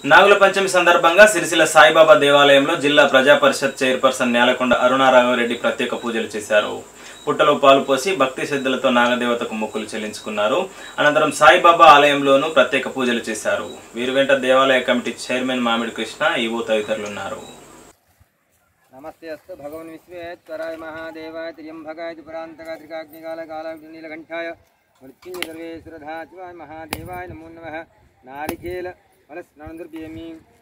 నాగుల పంచమి సందర్భంగా సిరిసిల్ల సాయిబాబా దేవాలయంలో జిల్లా ప్రజా పరిషత్ చైర్పర్సన్ నేలకొండ అరుణారాఘవరెడ్డి ప్రత్యేక పూజలు చేశారు పుట్టలో పాలు పోసి భక్తి శ్రద్ధలతో నాగదేవతకు మొక్కులు చెల్లించుకున్నారు అనంతరం సాయిబాబా ఆలయంలోనూ ప్రత్యేక పూజలు చేశారు వీరు వెంట దేవాలయ కమిటీ చైర్మన్ మామిడి కృష్ణ ఈవో తదితరులు ఉన్నారు నమస్తే అస్తు భగవన్ విశ్వేశ్వరాయ మహాదేవాయ త్ర్యంబకాయ పురాంతకాయ త్రికాగ్నికాల నీలకంఠాయ మృత్యుంజయ సర్వేశ్వరధాశివాయ మహాదేవాయ నమో నమ నారికేల ఫలస్నానదుర్భ్యమి